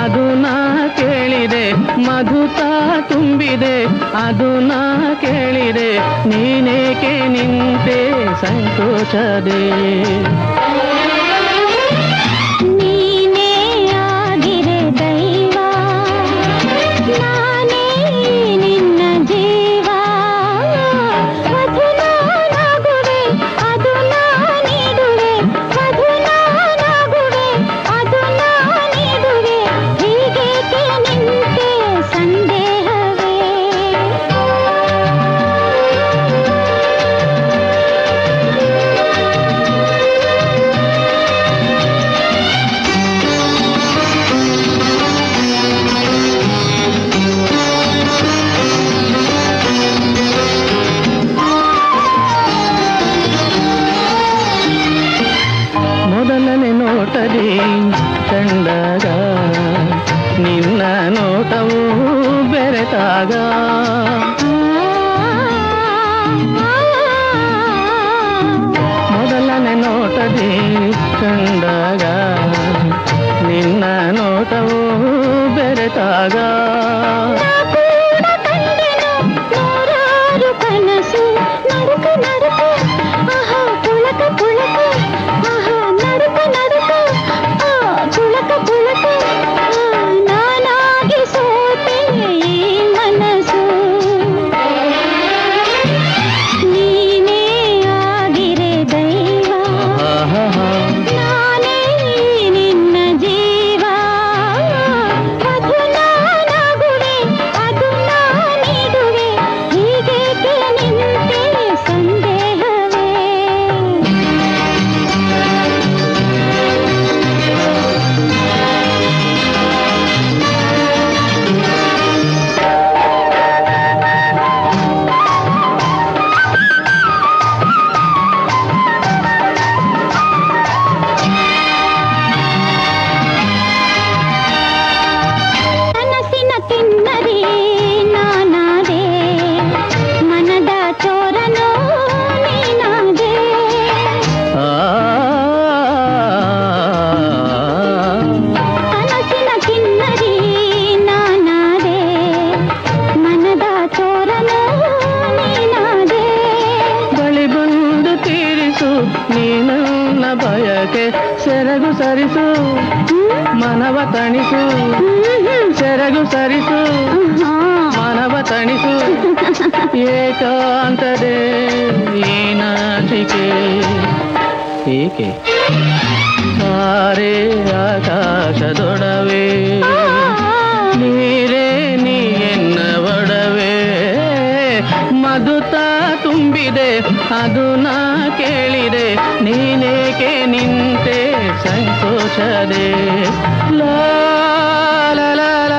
ಅದು ನಾ ಕೇಳಿದೆ ಮಧುತ ತುಂಬಿದೆ ಅದು ನಾ ಕೇಳಿದೆ ನೀನೇಕೆ ನಿಂತೆ ಸಂಕೋಚದೆ ನೀನೇ ಆಗಿರೆ ದೈವ ನಾನೇ ನಿನ್ನ ಜೀವ ವಧು ನಾನಾಗುವೆ ಅದು ನಾ ನೀಡುವೆ ವಧು ನಾನಾಗುವೆ ಅದು ನಾ ನೀಡುವೆ ಹೀಗೇಕೆ ನಿಂತೆ ಸಂದೇಹವೇ ಮೊದಲನೇ ನೋಟದಿ ಕಂಡಾಗ ನಿನ್ನ ನೋಟವು ಬೆರೆತಾಗ ಮೊದಲನೇ ನೋಟದಿ ಕಂಡಾಗ ನಿನ್ನ ನೋಟವು ಬೆರೆತಾಗ ನೂರಾರು ಕನಸು ನಡುಕ ನಡುಕ ಆಹಾ ಪುಳಕ ಪುಳಕ ಆಹಾ ನಡುಕ ನಡುಕ ಆ ಪುಳಕ ಪುಳಕ ಆ, ನಾನಾಗಿ ಸೋತೆ ಈ ಮನಸ್ಸು ನೀನೇ ಆಗಿರೆ ದೈವ ಆಹಾಹಾ. ನಾನೇ ನಿನ್ನ ಜೀವ ಅದು ನಾನಾಗುವೆ ಅದು ನಾ ನೀಡುವೆ ಹೀಗೇಕೆ ನಿಂತೆ ಸಂದೇಹವೇ ಕನಸಿನ ಕಿನ್ನರಿ ನಾನಾದೆ ಮನದ ಚೋರನು ನೀನಾದೆ ಆ ಕನಸಿನ ಕಿನ್ನರಿ ನಾನಾದೆ ಮನದ ಚೋರನು ನೀನಾದೆ ಬಳಿ ಬಂದು ತೀರಿಸು ನೀನನ್ನ ಬಯಕೆ ಸೆರಗು ಸರಿಸು ಮನವ ತಣಿಸು ಸೆರಗು ಸರಿಸು ಮನವ ತಣಿಸು ಏಕಾಂತದೆ ಈ ನಾಚಿಕೆ ಏಕೆ ತಾರೆ ಆಕಾಶದೊಡವೆ ನೀರೇ ನೀ ಎನ್ನ ಒಡವೆ ಮಧುತ ತುಂಬಿದೆ ಅದು ನಾ ಕೇಳಿದೆ ನೀನೇಕೆ ನಿಂತೆ ಸಂಕೋಚದೆ ಲಾ ಲಾ ಲಾ